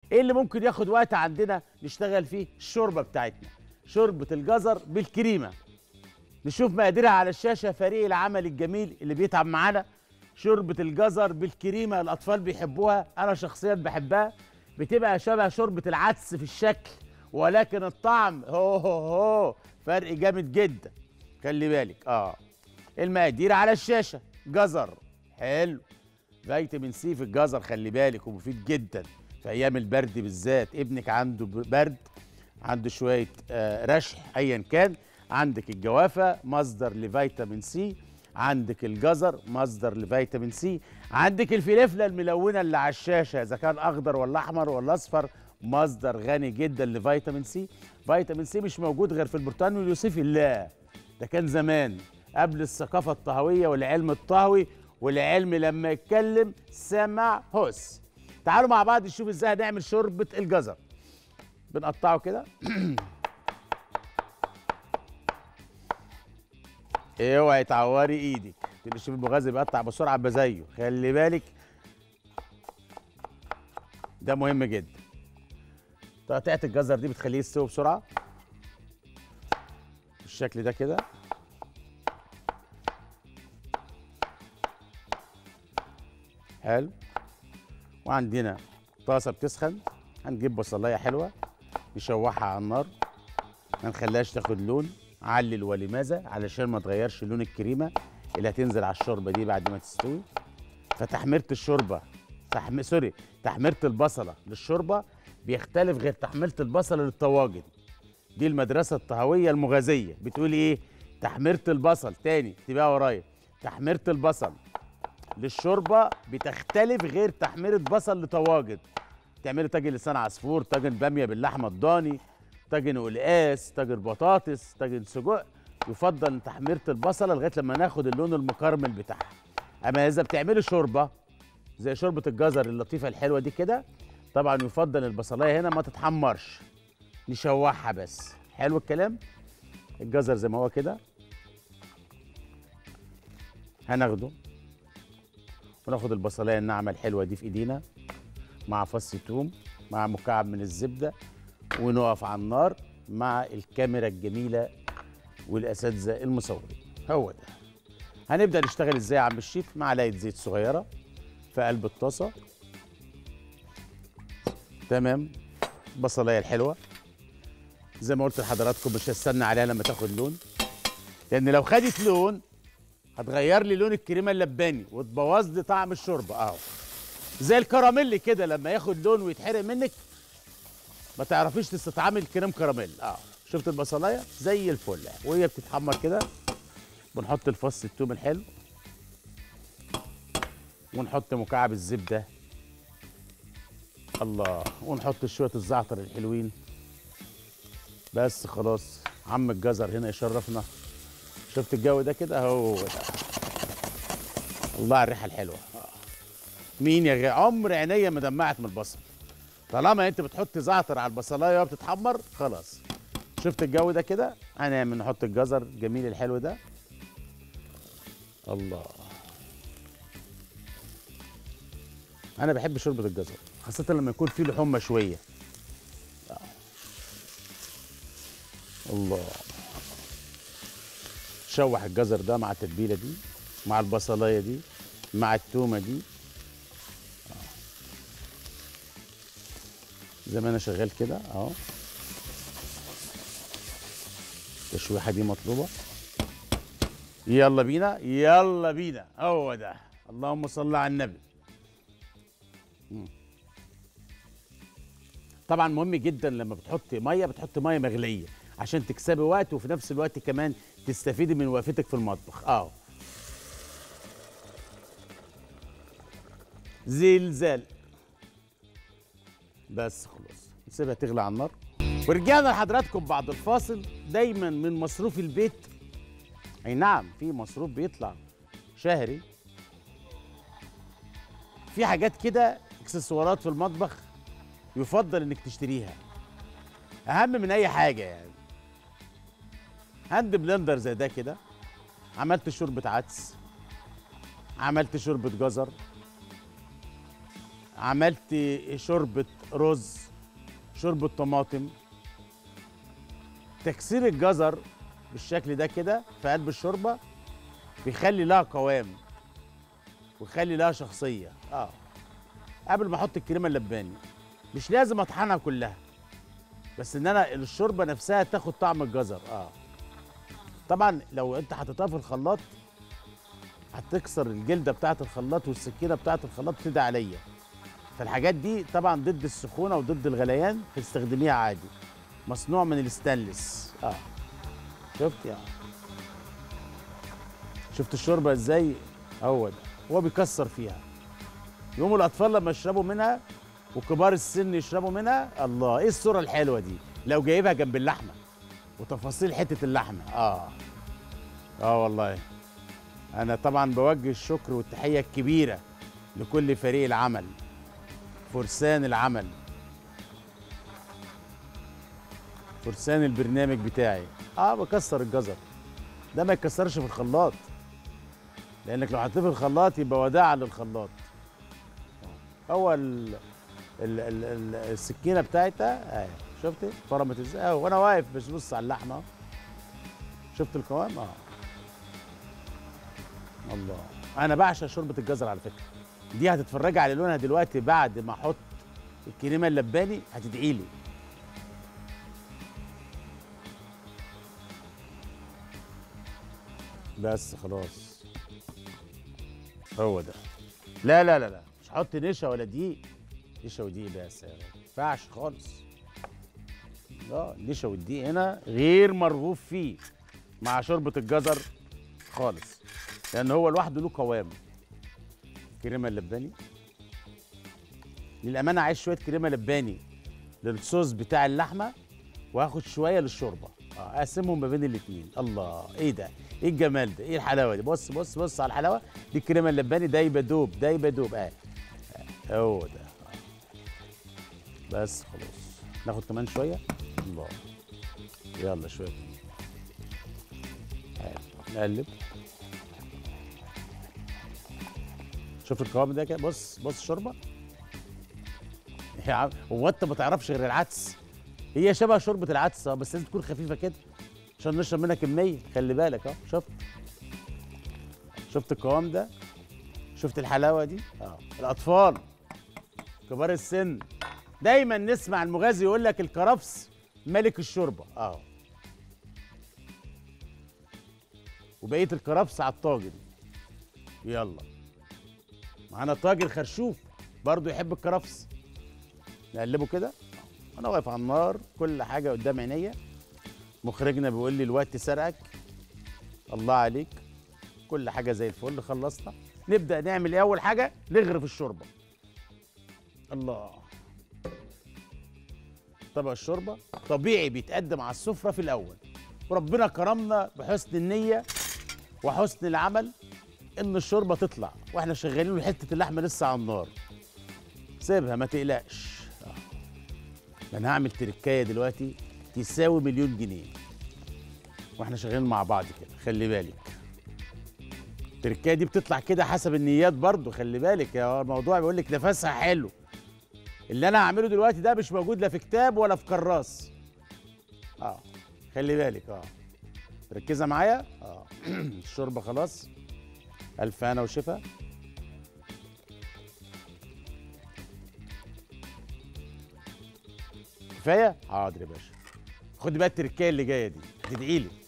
ايه اللي ممكن ياخد وقت عندنا نشتغل فيه الشوربه بتاعتنا شوربه الجزر بالكريمه نشوف مقاديرها على الشاشه فريق العمل الجميل اللي بيتعب معانا شوربه الجزر بالكريمه الاطفال بيحبوها انا شخصيا بحبها بتبقى شبه شوربه العدس في الشكل ولكن الطعم هو هو هو فرق جامد جدا خلي بالك اه المقادير على الشاشه جزر حلو فيتامين سي في الجزر خلي بالك ومفيد جدا في ايام البرد بالذات ابنك عنده ب- برد عنده شويه آه، رشح ايا كان عندك الجوافه مصدر لفيتامين سي عندك الجزر مصدر لفيتامين سي عندك الفلفله الملونه اللي على الشاشه اذا كان اخضر ولا احمر ولا اصفر مصدر غني جدا لفيتامين سي فيتامين سي مش موجود غير في البرتقال واليوسفي لا ده كان زمان قبل الثقافه الطهويه والعلم الطهوي والعلم لما يتكلم سمع هس تعالوا مع بعض نشوف ازاي هنعمل شوربه الجزر بنقطعه كده اوعي تعوري ايدك تقولي شوف المغذي بيقطع بسرعه ابقى زيه خلي بالك ده مهم جدا تقطيعه الجزر دي بتخليه يستوي بسرعه بالشكل ده كده حلو وعندنا طاسه بتسخن هنجيب بصلايه حلوه نشوحها على النار ما نخليهاش تاخد لون علل ولماذا علشان ما تغيرش لون الكريمه اللي هتنزل على الشوربه دي بعد ما تستوي فتحميره الشوربه تحم... سوري تحميره البصله للشوربه بيختلف غير تحميره البصله للطواجن دي المدرسه الطهويه المغازيه بتقول ايه تحميره البصل تاني تبقى ورايا تحميره البصل للشوربه بتختلف غير تحميره بصل لطواجن تعملي طاجن لسان عصفور طاجن باميه باللحمه الضاني طاجن قلقاس طاجن بطاطس طاجن سجق يفضل تحميره البصله لغايه لما ناخد اللون المكرمل بتاعها اما اذا بتعملي شوربه زي شوربه الجزر اللطيفه الحلوه دي كده طبعا يفضل البصلايه هنا ما تتحمرش نشوحها بس حلو الكلام الجزر زي ما هو كده هناخده وناخد البصلايه الناعمه الحلوه دي في ايدينا مع فص توم مع مكعب من الزبده ونقف على النار مع الكاميرا الجميله والاساتذه المصورين هو ده هنبدا نشتغل ازاي يا عم الشيف معلقه زيت صغيره في قلب الطاسه تمام بصلايه الحلوه زي ما قلت لحضراتكم مش هستنى عليها لما تاخد لون لان لو خدت لون هتغير لي لون الكريمه اللباني وتبوظ لي طعم الشوربه اهو زي الكراميل كده لما ياخد لون ويتحرق منك ما تعرفيش تستطعمي الكريم كراميل اه شفت البصلايه زي الفل وهي بتتحمر كده بنحط الفص التوم الحلو ونحط مكعب الزبده الله ونحط شويه الزعتر الحلوين بس خلاص عم الجزر هنا يشرفنا شفت الجو ده كده هو ده الله على الريحه الحلوه آه. مين يا غي عمر عينيا ما دمعت من البصل طالما انت بتحط زعتر على البصلايه وهي بتتحمر خلاص شفت الجو ده كده هنعمل نحط الجزر الجميل الحلو ده الله انا بحب شوربه الجزر خاصه لما يكون فيه لحوم مشويه آه. الله شوح الجزر ده مع التتبيله دي مع البصلايه دي مع التومه دي زي ما انا شغال كده اهو التشويحه دي مطلوبه يلا بينا يلا بينا هو ده اللهم صل على النبي مم. طبعا مهم جدا لما بتحطي ميه بتحطي ميه مغليه عشان تكسبي وقت وفي نفس الوقت كمان تستفيدي من وقفتك في المطبخ اه زلزال بس خلاص نسيبها تغلي على النار ورجعنا لحضراتكم بعد الفاصل دايما من مصروف البيت اي نعم في مصروف بيطلع شهري في حاجات كده اكسسوارات في المطبخ يفضل انك تشتريها اهم من اي حاجه يعني هاند بلندر زي ده كده عملت شوربه عدس عملت شوربه جزر عملت شوربه رز شوربه طماطم تكسير الجزر بالشكل ده كده في قلب الشوربه بيخلي لها قوام ويخلي لها شخصيه اه قبل ما احط الكريمه اللباني مش لازم اطحنها كلها بس ان انا الشوربه نفسها تاخد طعم الجزر اه طبعا لو انت حطيتها في الخلاط هتكسر الجلده بتاعه الخلاط والسكينه بتاعه الخلاط تدعي عليا فالحاجات دي طبعا ضد السخونه وضد الغليان تستخدميها عادي مصنوع من الستانلس اه شفت يعني شفت الشوربه ازاي هو ده هو بيكسر فيها يقوموا الاطفال لما يشربوا منها وكبار السن يشربوا منها الله ايه الصوره الحلوه دي لو جايبها جنب اللحمه وتفاصيل حته اللحمه اه اه والله انا طبعا بوجه الشكر والتحيه الكبيره لكل فريق العمل فرسان العمل فرسان البرنامج بتاعي اه بكسر الجزر ده ما يتكسرش في الخلاط لانك لو حطيته في الخلاط يبقى وداعا للخلاط هو ال ال ال ال السكينه بتاعتها اهي شفت فرمت ازاي اهو وانا واقف مش بص على اللحمه اهو. شفت القوام اه الله انا بعشق شوربه الجزر على فكره دي هتتفرجي على لونها دلوقتي بعد ما احط الكريمه اللباني هتدعي لي بس خلاص هو ده لا لا لا لا مش هحط نشا ولا دقيق نشا ودقيق بس يا غالي. ما ينفعش خالص اه النشا والدقيق هنا غير مرغوب فيه مع شوربه الجزر خالص لان هو لوحده له قوام كريمه اللباني للامانه عايز شويه كريمه لباني للصوص بتاع اللحمه وهاخد شويه للشوربه اه اقسمهم ما بين الاثنين الله ايه ده ايه الجمال ده ايه الحلاوه دي بص بص بص على الحلاوه دي الكريمه اللباني دايبه دوب دايبه دوب اه آه، هو ده آه. بس خلاص ناخد كمان شويه الله يلا شويه كمان. حلو. نقلب شوف القوام ده كده بص بص الشوربه يا عم هو انت ما تعرفش غير العدس هي شبه شوربه العدس اه بس لازم تكون خفيفه كده عشان نشرب منها كميه خلي بالك اه شفت شفت القوام ده شفت الحلاوه دي اه الاطفال كبار السن دايما نسمع المغازي يقول لك الكرفس ملك الشوربه اه وبقيه الكرفس على الطاجن يلا معانا طاجن خرشوف برضو يحب الكرفس نقلبه كده انا واقف على النار كل حاجه قدام عينيا مخرجنا بيقول لي الوقت سرقك الله عليك كل حاجه زي الفل خلصنا نبدا نعمل ايه اول حاجه نغرف الشوربه الله طبق الشوربه طبيعي بيتقدم على السفره في الاول وربنا كرمنا بحسن النيه وحسن العمل ان الشوربه تطلع واحنا شغالين وحته اللحمه لسه على النار سيبها ما تقلقش آه. ده انا هعمل تركايه دلوقتي تساوي مليون جنيه واحنا شغالين مع بعض كده خلي بالك التركايه دي بتطلع كده حسب النيات برضو خلي بالك يا الموضوع بيقول لك نفسها حلو اللي انا هعمله دلوقتي ده مش موجود لا في كتاب ولا في كراس اه خلي بالك اه مركزه معايا اه الشوربه خلاص الف هنا وشفا كفايه حاضر يا باشا خد بقى التركايه اللي جايه دي هتدعي لي